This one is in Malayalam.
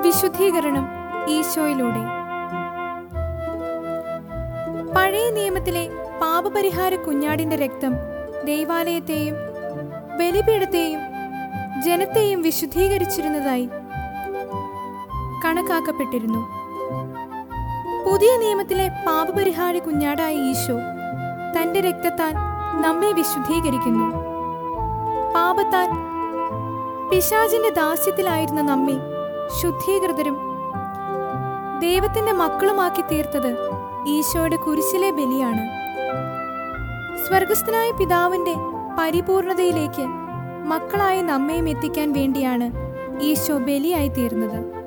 വിശുദ്ധീകരണം ഈശോയിലൂടെ പഴയ നിയമത്തിലെ പാപപരിഹാര കുഞ്ഞാടിന്റെ രക്തം ദൈവാലയത്തെയും ബലിപീഠത്തെയും ജനത്തെയും വിശുദ്ധീകരിച്ചിരുന്നതായി കണക്കാക്കപ്പെട്ടിരുന്നു പുതിയ നിയമത്തിലെ പാപപരിഹാര കുഞ്ഞാടായ ഈശോ തന്റെ രക്തത്താൽ നമ്മെ വിശുദ്ധീകരിക്കുന്നു പാപത്താൽ പിശാചിന്റെ ദാസ്യത്തിലായിരുന്ന നമ്മെ ശുദ്ധീകൃതരും ദൈവത്തിന്റെ മക്കളുമാക്കി തീർത്തത് ഈശോയുടെ കുരിശിലെ ബലിയാണ് സ്വർഗസ്ഥനായ പിതാവിന്റെ പരിപൂർണതയിലേക്ക് മക്കളായ നമ്മയും എത്തിക്കാൻ വേണ്ടിയാണ് ഈശോ ബലിയായി തീർന്നത്